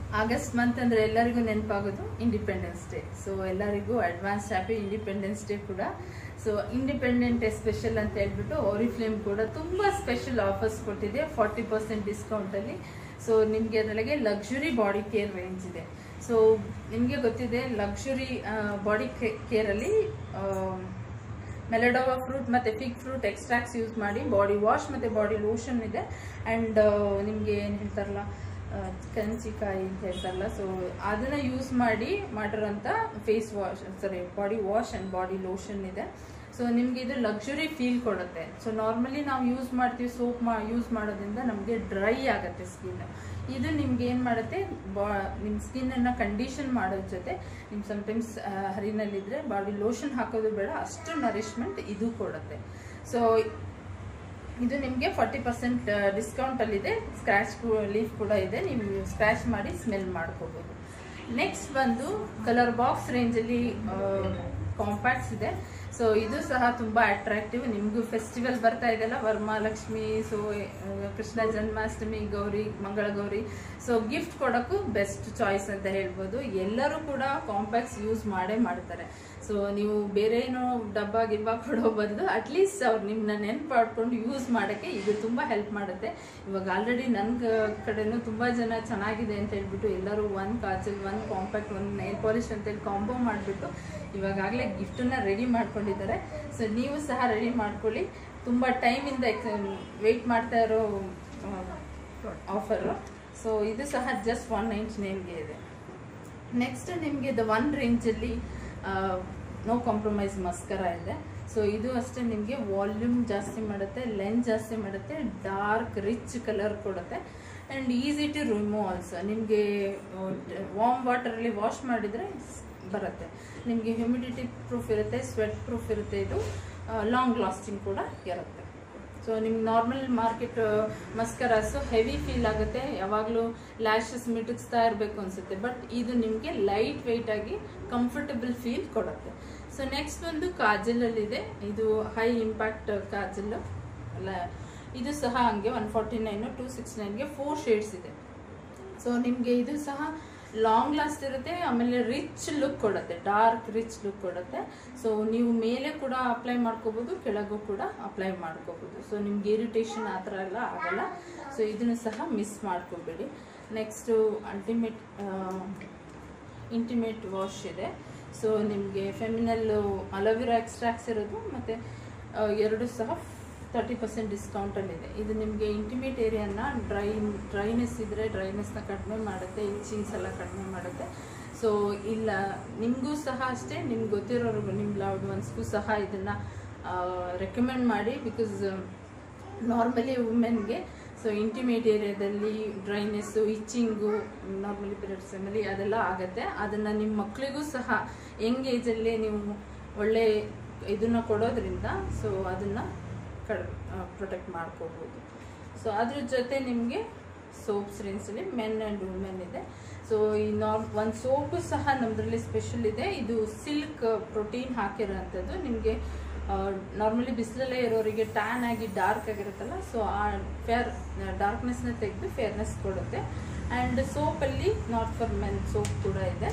August month ಅಂದ್ರೆ ಎಲ್ಲರಿಗೂ ನೆನಪಾಗೋದು ಇಂಡಿಪೆಂಡೆನ್ಸ್ ಡೇ ಸೊ ಎಲ್ಲರಿಗೂ ಅಡ್ವಾನ್ಸ್ ಹ್ಯಾಪಿ ಇಂಡಿಪೆಂಡೆನ್ಸ್ ಡೇ ಕೂಡ ಸೊ ಇಂಡಿಪೆಂಡೆಂಟ್ ಡೇ ಸ್ಪೆಷಲ್ ಅಂತ ಹೇಳ್ಬಿಟ್ಟು ಓರಿಫ್ಲೇಮ್ ಕೂಡ ತುಂಬಾ ಸ್ಪೆಷಲ್ ಆಫರ್ಸ್ ಕೊಟ್ಟಿದೆ ಫಾರ್ಟಿ ಪರ್ಸೆಂಟ್ ಡಿಸ್ಕೌಂಟ್ ಅಲ್ಲಿ ಸೊ ನಿಮಗೆ ಅದರೊಳಗೆ ಲಕ್ಸುರಿ ಬಾಡಿ ಕೇರ್ ರೇಂಜ್ ಇದೆ ಸೊ ನಿಮಗೆ ಗೊತ್ತಿದೆ ಲಕ್ಸುರಿ ಬಾಡಿ ಕೇರ್ ಅಲ್ಲಿ ಮೆಲಡೋವಾ ಫ್ರೂಟ್ ಮತ್ತೆ ಫಿಗ್ ಫ್ರೂಟ್ ಎಕ್ಸ್ಟ್ರಾಕ್ಟ್ಸ್ ಯೂಸ್ ಮಾಡಿ ಬಾಡಿ ವಾಶ್ ಮತ್ತೆ ಬಾಡಿ ಲೋಷನ್ ಇದೆ ಅಂಡ್ ನಿಮಗೆ ಏನು ಹೇಳ್ತಾರಲ್ಲ ಆ, ಕನ್ಚಿಕಾಯಿ ಅಂತ ಹೇಳ್ತಾರಲ್ಲ ಸೊ ಅದನ್ನ ಯೂಸ್ ಮಾಡಿ ಮಾಡಿರೋಂಥ face wash sorry body wash and body lotion ಇದೆ ಸೊ ನಿಮ್ಗೆ ಇದು ಲಕ್ಸುರಿ ಫೀಲ್ ಕೊಡುತ್ತೆ ಸೊ ನಾರ್ಮಲಿ ನಾವು ಯೂಸ್ ಮಾಡ್ತೀವಿ ಸೋಪ್ ಮಾ ಯೂಸ್ ಮಾಡೋದ್ರಿಂದ ನಮಗೆ ಡ್ರೈ ಆಗುತ್ತೆ ಸ್ಕಿನ್ ಇದು ನಿಮ್ಗೆ ಏನು ಮಾಡುತ್ತೆ ಬಾ ನಿಮ್ಮ ಸ್ಕಿನ್ನನ್ನು ಕಂಡೀಷನ್ ಮಾಡೋದ್ರ ಜೊತೆ ನಿಮ್ಮ ಸಮಟೈಮ್ಸ್ ಹರಿನಲ್ಲಿದ್ದರೆ ಬಾಡಿ ಲೋಷನ್ ಹಾಕೋದು ಬೇಡ ಅಷ್ಟು ನರಿಶ್ಮೆಂಟ್ ಇದು ಕೊಡುತ್ತೆ ಸೊ ಇದು ನಿಮಗೆ ಫಾರ್ಟಿ ಪರ್ಸೆಂಟ್ ಡಿಸ್ಕೌಂಟಲ್ಲಿದೆ ಸ್ಕ್ರ್ಯಾಚ್ ಲೀಫ್ ಕೂಡ ಇದೆ ನೀವು ಸ್ಕ್ರ್ಯಾಚ್ ಮಾಡಿ ಸ್ಮೆಲ್ ಮಾಡ್ಕೋಬೋದು ನೆಕ್ಸ್ಟ್ ಬಂದು ಕಲರ್ ಬಾಕ್ಸ್ ರೇಂಜಲ್ಲಿ ಕಾಂಪ್ಯಾಕ್ಟ್ಸ್ ಇದೆ ಸೊ ಇದು ಸಹ ತುಂಬ ಅಟ್ರಾಕ್ಟಿವ್ ನಿಮಗೂ ಫೆಸ್ಟಿವಲ್ ಬರ್ತಾ ಇದೆಲ್ಲ Varamahalakshmi so Krishna Janmashtami Gauri Mangala Gauri so gift ಕೊಡೋಕ್ಕೂ ಬೆಸ್ಟ್ ಚಾಯ್ಸ್ ಅಂತ ಹೇಳ್ಬೋದು ಎಲ್ಲರೂ ಕೂಡ ಕಾಂಪ್ಯಾಕ್ಟ್ಸ್ ಯೂಸ್ ಮಾಡೇ ಮಾಡ್ತಾರೆ ಸೊ ನೀವು ಬೇರೆ ಏನೋ ಡಬ್ಬ ಗಿಬ್ಬ ಕೊಡೋ ಬದಲು ಅಟ್ಲೀಸ್ಟ್ ಅವ್ರು ನಿಮ್ಮನ್ನ ನೆನ್ಪು ಮಾಡ್ಕೊಂಡು ಯೂಸ್ ಮಾಡೋಕ್ಕೆ ಇದು ತುಂಬ ಹೆಲ್ಪ್ ಮಾಡುತ್ತೆ ಇವಾಗ ಆಲ್ರೆಡಿ ನನ್ನ ಕಡೆನೂ ತುಂಬ ಜನ ಚೆನ್ನಾಗಿದೆ ಅಂತ ಹೇಳ್ಬಿಟ್ಟು ಎಲ್ಲರೂ ಒಂದು ಕಾಜಲ್ ಒಂದು ಕಾಂಪ್ಯಾಕ್ಟ್ ಒಂದು ನೈಲ್ ಪಾಲಿಶ್ ಅಂತೇಳಿ ಕಾಂಬೋ ಮಾಡಿಬಿಟ್ಟು ಇವಾಗಲೇ ಗಿಫ್ಟನ್ನು ರೆಡಿ ಮಾಡ್ಕೊಂಡಿದ್ದಾರೆ ಸೊ ನೀವು ಸಹ ರೆಡಿ ಮಾಡ್ಕೊಳ್ಳಿ ತುಂಬ ಟೈಮಿಂದ ವೆಯ್ಟ್ ಮಾಡ್ತಾ ಇರೋ ಆಫರು ಸೊ ಇದು ಸಹ ಜಸ್ಟ್ ಒನ್ ನೈಂಟಿ ನೈನ್ಗೆ ಇದೆ ನೆಕ್ಸ್ಟ್ ನಿಮಗೆ ದ ಒನ್ ರೇಂಜಲ್ಲಿ ನೋ ಕಾಂಪ್ರಮೈಸ್ ಮಸ್ಕರ ಇದೆ ಸೊ ಇದು ಅಷ್ಟೇ ನಿಮಗೆ ವಾಲ್ಯೂಮ್ ಜಾಸ್ತಿ ಮಾಡುತ್ತೆ ಲೆಂತ್ ಜಾಸ್ತಿ ಮಾಡುತ್ತೆ ಡಾರ್ಕ್ ರಿಚ್ ಕಲರ್ ಕೊಡುತ್ತೆ and easy to remove also ನಿಮಗೆ ವಾಮ್ ವಾಟರಲ್ಲಿ ವಾಶ್ ಮಾಡಿದರೆ ಬರುತ್ತೆ ನಿಮಗೆ ಹ್ಯೂಮಿಡಿಟಿ ಪ್ರೂಫ್ ಇರುತ್ತೆ ಸ್ವೆಟ್ ಪ್ರೂಫ್ ಇರುತ್ತೆ ಇದು ಲಾಂಗ್ ಲಾಸ್ಟಿಂಗ್ ಕೂಡ ಇರುತ್ತೆ ಸೊ ನಿಮ್ಗೆ normal market mascaras heavy feel ಆಗುತ್ತೆ ಯಾವಾಗಲೂ ಲ್ಯಾಶಸ್ ಮಿಟುಕ್ಸ್ತಾ ಇರಬೇಕು ಅನ್ಸುತ್ತೆ ಬಟ್ ಇದು ನಿಮಗೆ ಲೈಟ್ ವೆಯ್ಟ್ ಆಗಿ ಕಂಫರ್ಟಬಲ್ ಫೀಲ್ ಕೊಡುತ್ತೆ ಸೊ ನೆಕ್ಸ್ಟ್ ಒಂದು ಕಾಜಲಲ್ಲಿದೆ ಇದು ಹೈ ಇಂಪ್ಯಾಕ್ಟ್ ಕಾಜಲ್ ಅಲ್ಲ ಇದು ಸಹ ಹಂಗೆ one forty nine two six ನೈನ್ಗೆ ಫೋರ್ ಶೇಡ್ಸ್ ಇದೆ ಸೊ ನಿಮಗೆ ಇದು ಸಹ ಲಾಂಗ್ ಲಾಸ್ಟ್ ಇರುತ್ತೆ ಆಮೇಲೆ ರಿಚ್ ಲುಕ್ ಕೊಡುತ್ತೆ ಡಾರ್ಕ್ ರಿಚ್ ಲುಕ್ ಕೊಡುತ್ತೆ ಸೊ ನೀವು ಮೇಲೆ ಕೂಡ ಅಪ್ಲೈ ಮಾಡ್ಕೋಬೋದು ಕೆಳಗೂ ಕೂಡ ಅಪ್ಲೈ ಮಾಡ್ಕೋಬೋದು ಸೊ ನಿಮ್ಗೆ ಇರಿಟೇಷನ್ ಆ ಥರ ಎಲ್ಲ ಆಗಲ್ಲ ಸೊ ಇದನ್ನು ಸಹ ಮಿಸ್ ಮಾಡ್ಕೋಬೇಡಿ ನೆಕ್ಸ್ಟು ಅಲ್ಟಿಮೇಟ್ ಇಂಟಿಮೇಟ್ ವಾಶ್ ಇದೆ ಸೊ ನಿಮಗೆ ಫೆಮಿನಲ್ಲು ಅಲೋವೆರಾ ಎಕ್ಸ್ಟ್ರಾಕ್ಟ್ಸ್ ಇರೋದು ಮತ್ತು ಎರಡು ಸಹ ತರ್ಟಿ ಪರ್ಸೆಂಟ್ ಡಿಸ್ಕೌಂಟಲ್ಲಿದೆ ಇದು ನಿಮಗೆ ಇಂಟಿಮೇಟ್ ಏರಿಯಾನ ಡ್ರೈ ಡ್ರೈನೆಸ್ ಇದ್ದರೆ ಡ್ರೈನೆಸ್ನ ಕಡಿಮೆ ಮಾಡುತ್ತೆ ಇಚಿಂಗ್ಸ್ ಎಲ್ಲ ಕಡಿಮೆ ಮಾಡುತ್ತೆ ಸೊ ಇಲ್ಲ ನಿಮಗೂ ಸಹ ಅಷ್ಟೇ ನಿಮ್ಗೆ ಗೊತ್ತಿರೋರ್ಗು ನಿಮ್ಮ ಲವ್ಡ್ ಒನ್ಸ್ಗೂ ಸಹ ಇದನ್ನು ರೆಕಮೆಂಡ್ ಮಾಡಿ ಬಿಕಾಸ್ ನಾರ್ಮಲಿ ವುಮೆನ್ಗೆ ಸೊ ಇಂಟಿಮೇಟ್ ಏರಿಯಾದಲ್ಲಿ ಡ್ರೈನೆಸ್ಸು ಇಚ್ಚಿಂಗು ನಾರ್ಮಲಿ ಪೀರಿಯಡ್ಸ್ ಟೈಮಲ್ಲಿ ಅದೆಲ್ಲ ಆಗುತ್ತೆ ಅದನ್ನು ನಿಮ್ಮ ಮಕ್ಕಳಿಗೂ ಸಹ ಯಂಗ್ ಏಜಲ್ಲೇ ನೀವು ಒಳ್ಳೆ ಇದನ್ನು ಕೊಡೋದ್ರಿಂದ ಸೊ ಅದನ್ನು ಕಡ್ ಪ್ರೊಟೆಕ್ಟ್ ಮಾಡ್ಕೋಬೋದು ಸೊ ಅದ್ರ ಜೊತೆ ನಿಮಗೆ ಸೋಪ್ಸ್ ರೇಂಜಲ್ಲಿ ಮೆನ್ ಆ್ಯಂಡ್ ವುಮೆನ್ ಇದೆ ಸೊ ಈ ನಾರ್ ಒಂದು ಸೋಪು ಸಹ ನಮ್ಮದ್ರಲ್ಲಿ ಸ್ಪೆಷಲ್ ಇದೆ ಇದು ಸಿಲ್ಕ್ ಪ್ರೋಟೀನ್ ಹಾಕಿರೋಂಥದ್ದು ನಿಮಗೆ ನಾರ್ಮಲಿ ಬಿಸಿಲಲ್ಲೇ ಇರೋರಿಗೆ ಟ್ಯಾನ್ ಆಗಿ ಡಾರ್ಕ್ ಆಗಿರುತ್ತಲ್ಲ ಸೊ ಆ ಫೇರ್ ಡಾರ್ಕ್ನೆಸ್ನ ತೆಗೆದು ಫೇರ್ನೆಸ್ ಕೊಡುತ್ತೆ ಆ್ಯಂಡ್ ಸೋಪಲ್ಲಿ ನಾಟ್ ಫಾರ್ ಮೆನ್ ಸೋಪ್ ಕೂಡ ಇದೆ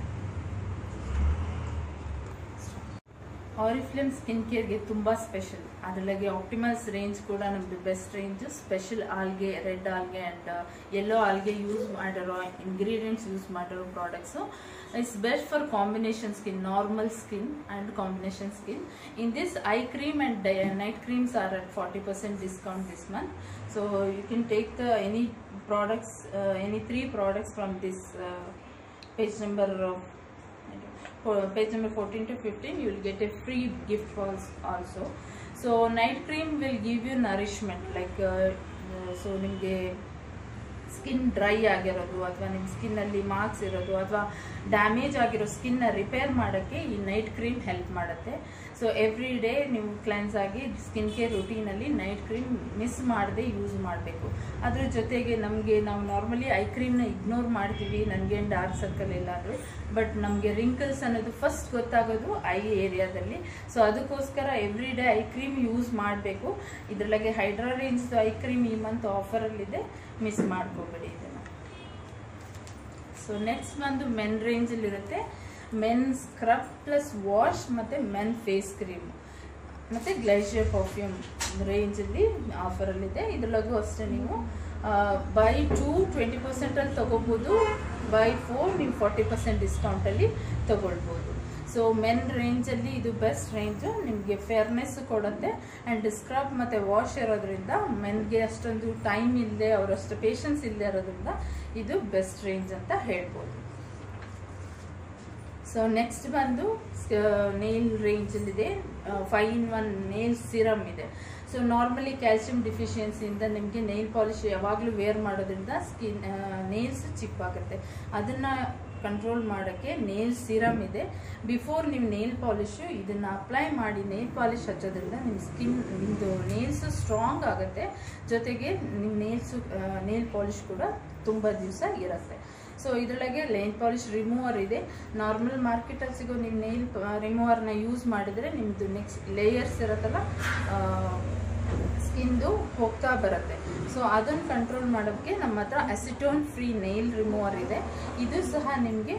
ಆರಿಫ್ಲೇಮ್ ಸ್ಕಿನ್ ಕೇರ್ಗೆ ತುಂಬ ಸ್ಪೆಷಲ್ ಅದರೊಳಗೆ ಆಪ್ಟಿಮಲ್ಸ್ ರೇಂಜ್ ಕೂಡ ನಮ್ಮದು best range special algae red algae and yellow algae use ಮಾಡಿರೋ ಇಂಗ್ರೀಡಿಯೆಂಟ್ಸ್ ಯೂಸ್ ಮಾಡಿರೋ products it's best for combination skin normal skin and combination skin in this eye cream and night creams are at forty percent discount this month so you can take the any products any three products from this page number uh, for page number 14 to 15 you will get a free gift als- also so night cream will give you nourishment like uh, uh, so ನಿಮಗೆ skin dry ಆಗಿರೋದು ಅಥವಾ ನಿಮ್ಮ ಸ್ಕಿನ್ನಲ್ಲಿ marks ಇರೋದು ಅಥವಾ damage ಆಗಿರೋ ಸ್ಕಿನ್ನ repair ಮಾಡೋಕ್ಕೆ ಈ night cream help ಮಾಡುತ್ತೆ ಸೊ ಎವ್ರಿ ಡೇ ನೀವು ಕ್ಲೆನ್ಸ್ ಆಗಿ ಸ್ಕಿನ್ ಕೇರ್ ರುಟೀನಲ್ಲಿ ನೈಟ್ ಕ್ರೀಮ್ ಮಿಸ್ ಮಾಡದೆ ಯೂಸ್ ಮಾಡಬೇಕು ಅದ್ರ ಜೊತೆಗೆ ನಮಗೆ ನಾವು ನಾರ್ಮಲಿ ಐ ಕ್ರೀಮ್ನ ಇಗ್ನೋರ್ ಮಾಡ್ತೀವಿ ನನಗೇನು ಡಾರ್ಕ್ ಸರ್ಕಲ್ ಇಲ್ಲ ಅಂದರು ಬಟ್ ನಮಗೆ ರಿಂಕಲ್ಸ್ ಅನ್ನೋದು ಫಸ್ಟ್ ಗೊತ್ತಾಗೋದು ಐ ಏರಿಯಾದಲ್ಲಿ ಸೊ ಅದಕ್ಕೋಸ್ಕರ every day eye cream use ಮಾಡಬೇಕು ಇದರೊಳಗೆ ಹೈಡ್ರಾ ರೇಂಜ್ ಐ ಕ್ರೀಮ್ ಈ ಮಂತ್ ಆಫರಲ್ಲಿದೆ ಮಿಸ್ ಮಾಡ್ಕೋಬೇಡಿ ಇದನ್ನು ಸೊ ನೆಕ್ಸ್ಟ್ ಬಂದು ಮೆನ್ ರೇಂಜಲ್ಲಿ ಇರುತ್ತೆ ಮೆನ್ ಸ್ಕ್ರಬ್ ಪ್ಲಸ್ ವಾಶ್ ಮತ್ತು ಮೆನ್ ಫೇಸ್ ಕ್ರೀಮ್ ಮತ್ತು ಗ್ಲೈಷಿಯರ್ ಪರ್ಫ್ಯೂಮ್ ರೇಂಜಲ್ಲಿ ಆಫರಲ್ಲಿದೆ ಇದರೊಳಗೂ ಅಷ್ಟೇ ನೀವು ಬೈ ಟು ಟ್ವೆಂಟಿ ಪರ್ಸೆಂಟಲ್ಲಿ ತೊಗೋಬೋದು ಬೈ ಫೋರ್ ನೀವು ಫಾರ್ಟಿ ಪರ್ಸೆಂಟ್ ಡಿಸ್ಕೌಂಟಲ್ಲಿ ತೊಗೊಳ್ಬೋದು ಸೊ ಮೆನ್ ರೇಂಜಲ್ಲಿ ಇದು ಬೆಸ್ಟ್ ರೇಂಜು ನಿಮಗೆ ಫೇರ್ನೆಸ್ ಕೊಡುತ್ತೆ ಆ್ಯಂಡ್ ಸ್ಕ್ರಬ್ ಮತ್ತು ವಾಶ್ ಇರೋದ್ರಿಂದ ಮೆನ್ಗೆ ಅಷ್ಟೊಂದು ಟೈಮ್ ಇಲ್ಲದೆ ಅವರಷ್ಟು ಪೇಷನ್ಸ್ ಇಲ್ಲದೆ ಇರೋದ್ರಿಂದ ಇದು ಬೆಸ್ಟ್ ರೇಂಜ್ ಅಂತ ಹೇಳ್ಬೋದು ಸೊ ನೆಕ್ಸ್ಟ್ ಬಂದು ನೇಲ್ ರೇಂಜಲ್ಲಿದೆ five in one nail serum ಇದೆ ಸೊ ನಾರ್ಮಲಿ ಕ್ಯಾಲ್ಸಿಯಂ ಡಿಫಿಷಿಯನ್ಸಿಯಿಂದ ನಿಮಗೆ ನೇಲ್ ಪಾಲಿಶ್ ಯಾವಾಗಲೂ ವೇರ್ ಮಾಡೋದ್ರಿಂದ ಸ್ಕಿನ್ ನೇಲ್ಸ್ ಚಿಪ್ ಆಗುತ್ತೆ ಅದನ್ನು ಕಂಟ್ರೋಲ್ ಮಾಡೋಕ್ಕೆ ನೇಲ್ ಸಿರಮ್ ಇದೆ ಬಿಫೋರ್ ನೀವು ನೇಲ್ ಪಾಲಿಶು ಇದನ್ನು ಅಪ್ಲೈ ಮಾಡಿ ನೇಲ್ ಪಾಲಿಶ್ ಹಚ್ಚೋದ್ರಿಂದ ನಿಮ್ಮ ಸ್ಕಿನ್ ನಿಮ್ಮದು ನೇಲ್ಸು ಸ್ಟ್ರಾಂಗ್ ಆಗುತ್ತೆ ಜೊತೆಗೆ ನಿಮ್ಮ ನೇಲ್ಸು ನೇಲ್ ಪಾಲಿಶ್ ಕೂಡ ತುಂಬ ದಿವಸ ಇರುತ್ತೆ ಸೊ ಇದರೊಳಗೆ ನೇಲ್ ಪಾಲಿಶ್ ರಿಮೂವರ್ ಇದೆ ನಾರ್ಮಲ್ ಮಾರ್ಕೆಟಲ್ಲಿ ಸಿಗೋ ನಿಮ್ಮ ನೇಲ್ ರಿಮೂವರ್ನ ಯೂಸ್ ಮಾಡಿದರೆ ನಿಮ್ಮದು ನೆಕ್ಸ್ಟ್ ಲೇಯರ್ಸ್ ಇರುತ್ತಲ್ಲ ಸ್ಕಿನ್ದು ಹೋಗ್ತಾ ಬರುತ್ತೆ ಸೊ ಅದನ್ನು ಕಂಟ್ರೋಲ್ ಮಾಡೋಕ್ಕೆ ನಮ್ಮ ಹತ್ರ ಅಸಿಟೋನ್ ಫ್ರೀ ನೇಲ್ ರಿಮೂವರ್ ಇದೆ ಇದು ಸಹ ನಿಮಗೆ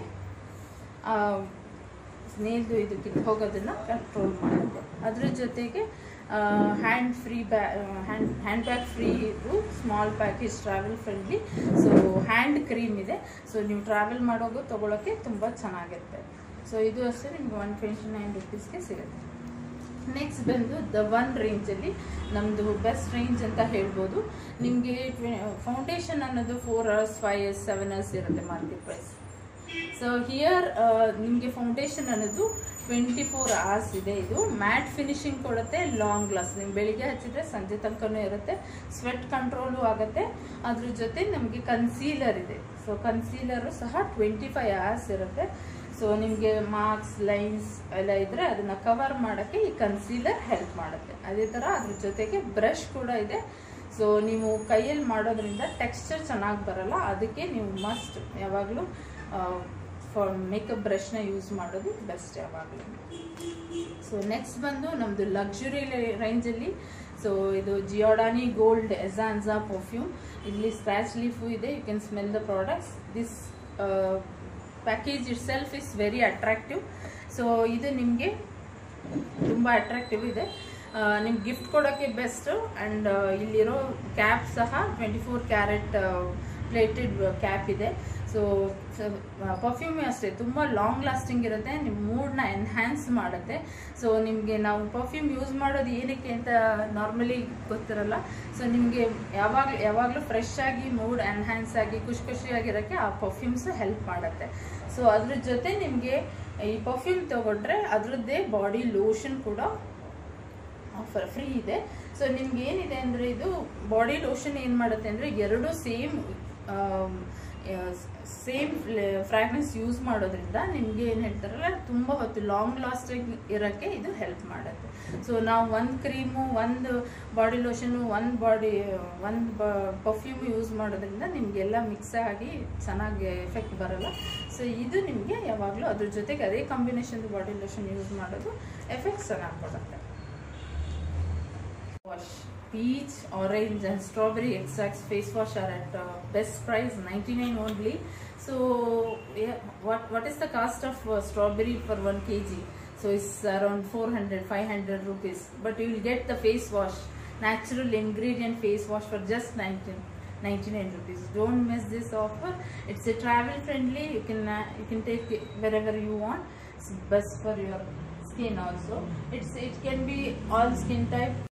ನೇಲ್ದು ಇದು ಕಿತ್ತು ಹೋಗೋದನ್ನು ಕಂಟ್ರೋಲ್ ಮಾಡುತ್ತೆ ಅದ್ರ ಜೊತೆಗೆ ಹ್ಯಾಂಡ್ ಫ್ರೀ ಬ್ಯಾ ಹ್ಯಾಂಡ್ ಹ್ಯಾಂಡ್ ಬ್ಯಾಗ್ ಫ್ರೀ ಇದು small package travel friendly so hand cream ಇದೆ ಸೊ ನೀವು ಟ್ರಾವೆಲ್ ಮಾಡೋದು ತೊಗೊಳಕ್ಕೆ ತುಂಬ ಚೆನ್ನಾಗಿರುತ್ತೆ ಸೊ ಇದು ಅಷ್ಟೇ ನಿಮ್ಗೆ ಒನ್ ಟ್ವೆಂಟಿ ನೈನ್ ರುಪೀಸ್ಗೆ ಸಿಗುತ್ತೆ ನೆಕ್ಸ್ಟ್ ಬಂದು ದ ಒನ್ ರೇಂಜಲ್ಲಿ ನಮ್ಮದು ಬೆಸ್ಟ್ ರೇಂಜ್ ಅಂತ ಹೇಳ್ಬೋದು ನಿಮಗೆ ಫೌಂಡೇಶನ್ ಅನ್ನೋದು four hours five years seven hours ಇರುತ್ತೆ ಮಾರ್ಕೆಟ್ ಪ್ರೈಸ್ ಸೊ ಹಿಯರ್ ನಿಮಗೆ ಫೌಂಡೇಶನ್ ಅನ್ನೋದು ಟ್ವೆಂಟಿ ಫೋರ್ ಅವರ್ಸ್ ಇದೆ ಇದು ಮ್ಯಾಟ್ ಫಿನಿಶಿಂಗ್ ಕೊಡುತ್ತೆ ಲಾಂಗ್ ಗ್ಲಾಸ್ ನೀವು ಬೆಳಿಗ್ಗೆ ಹಚ್ಚಿದ್ರೆ ಸಂಜೆ ತನಕನೂ ಇರುತ್ತೆ ಸ್ವೆಟ್ ಕಂಟ್ರೋಲು ಆಗುತ್ತೆ ಅದ್ರ ಜೊತೆ ನಮಗೆ ಕನ್ಸೀಲರ್ ಇದೆ ಸೊ ಕನ್ಸೀಲರು ಸಹ ಟ್ವೆಂಟಿ ಫೈವ್ ಅವರ್ಸ್ ಇರುತ್ತೆ ಸೊ ನಿಮಗೆ ಮಾರ್ಕ್ಸ್ ಲೈನ್ಸ್ ಎಲ್ಲ ಇದ್ದರೆ ಅದನ್ನು ಕವರ್ ಮಾಡೋಕ್ಕೆ ಈ ಕನ್ಸೀಲರ್ ಹೆಲ್ಪ್ ಮಾಡುತ್ತೆ ಅದೇ ಥರ ಅದ್ರ ಜೊತೆಗೆ ಬ್ರಷ್ ಕೂಡ ಇದೆ ಸೊ ನೀವು ಕೈಯಲ್ಲಿ ಮಾಡೋದ್ರಿಂದ ಟೆಕ್ಸ್ಚರ್ ಚೆನ್ನಾಗಿ ಬರಲ್ಲ ಅದಕ್ಕೆ ನೀವು ಮಸ್ಟ್ ಯಾವಾಗಲೂ ಫಾರ್ ಮೇಕಪ್ ಬ್ರಷ್ನ ಯೂಸ್ ಮಾಡೋದು ಬೆಸ್ಟ್ ಯಾವಾಗಲೂ ಸೊ ನೆಕ್ಸ್ಟ್ ಬಂದು ನಮ್ಮದು ಲಕ್ಸುರಿ ರೇಂಜಲ್ಲಿ ಸೊ ಇದು ಜಿಯೋಡಾನಿ ಗೋಲ್ಡ್ ಎಜಾನ್ಸಾ ಪರ್ಫ್ಯೂಮ್ ಇಲ್ಲಿ ಸ್ಕ್ರಾಚ್ ಲೀಫು ಇದೆ you can smell the products this package itself is very attractive so ಇದು ನಿಮಗೆ ತುಂಬ ಅಟ್ರಾಕ್ಟಿವ್ ಇದೆ ನಿಮ್ಗೆ ಗಿಫ್ಟ್ ಕೊಡೋಕ್ಕೆ ಬೆಸ್ಟ್ ಆ್ಯಂಡ್ ಇಲ್ಲಿರೋ ಕ್ಯಾಪ್ ಸಹ twenty four carat plated cap ಇದೆ ಸೊ ಪರ್ಫ್ಯೂಮೇ ಅಷ್ಟೇ ತುಂಬ ಲಾಂಗ್ ಲಾಸ್ಟಿಂಗ್ ಇರುತ್ತೆ ನಿಮ್ಮ ಮೂಡ್ನ ಎನ್ಹ್ಯಾನ್ಸ್ ಮಾಡುತ್ತೆ ಸೊ ನಿಮಗೆ ನಾವು ಪರ್ಫ್ಯೂಮ್ ಯೂಸ್ ಮಾಡೋದು ಏನಕ್ಕೆ ಅಂತ ನಾರ್ಮಲಿ ಗೊತ್ತಿರಲ್ಲ ಸೊ ನಿಮಗೆ ಯಾವಾಗ ಯಾವಾಗಲೂ ಫ್ರೆಶ್ ಆಗಿ ಮೂಡ್ ಎನ್ಹ್ಯಾನ್ಸ್ ಆಗಿ ಖುಷಿ ಖುಷಿಯಾಗಿರೋಕ್ಕೆ ಆ ಪರ್ಫ್ಯೂಮ್ಸ್ ಹೆಲ್ಪ್ ಮಾಡುತ್ತೆ ಸೊ ಅದ್ರ ಜೊತೆ ನಿಮಗೆ ಈ ಪರ್ಫ್ಯೂಮ್ ತೊಗೊಂಡ್ರೆ ಅದರದ್ದೇ ಬಾಡಿ ಲೋಷನ್ ಕೂಡ ಆಫರ್ ಫ್ರೀ ಇದೆ ಸೊ ನಿಮ್ಗೆ ಏನಿದೆ ಅಂದರೆ ಇದು ಬಾಡಿ ಲೋಷನ್ ಏನು ಮಾಡುತ್ತೆ ಅಂದರೆ ಎರಡು ಸೇಮ್ ಸೇಮ್ ಫ್ರಾಗ್ರೆನ್ಸ್ ಯೂಸ್ ಮಾಡೋದ್ರಿಂದ ನಿಮಗೆ ಏನು ಹೇಳ್ತಾರಲ್ಲ ತುಂಬ ಹೊತ್ತು ಲಾಂಗ್ ಲಾಸ್ಟಿಂಗ್ ಇರೋಕ್ಕೆ ಇದು ಹೆಲ್ಪ್ ಮಾಡುತ್ತೆ ಸೊ ನಾವು ಒಂದು ಕ್ರೀಮು ಒಂದು ಬಾಡಿ ಲೋಷನು ಒಂದು ಬಾಡಿ ಒಂದು ಪರ್ಫ್ಯೂಮ್ ಯೂಸ್ ಮಾಡೋದ್ರಿಂದ ನಿಮಗೆಲ್ಲ ಮಿಕ್ಸ್ ಆಗಿ ಚೆನ್ನಾಗಿ ಎಫೆಕ್ಟ್ ಬರಲ್ಲ ಸೊ ಇದು ನಿಮಗೆ ಯಾವಾಗಲೂ ಅದ್ರ ಜೊತೆಗೆ ಅದೇ ಕಾಂಬಿನೇಷನ್ ಬಾಡಿ ಲೋಷನ್ ಯೂಸ್ ಮಾಡೋದು ಎಫೆಕ್ಟ್ ಚೆನ್ನಾಗಿ ಕೊಡುತ್ತೆ wash peach orange and strawberry extracts face wash are at uh, best price 99 only so yeah what what is the cost of uh, strawberry for 1 kg so it's around 400 500 rupees but you will get the face wash natural ingredient face wash for just 19 99 rupees don't miss this offer it's a travel friendly you can uh, you can take it wherever you want it's best for your skin also it's it can be all skin type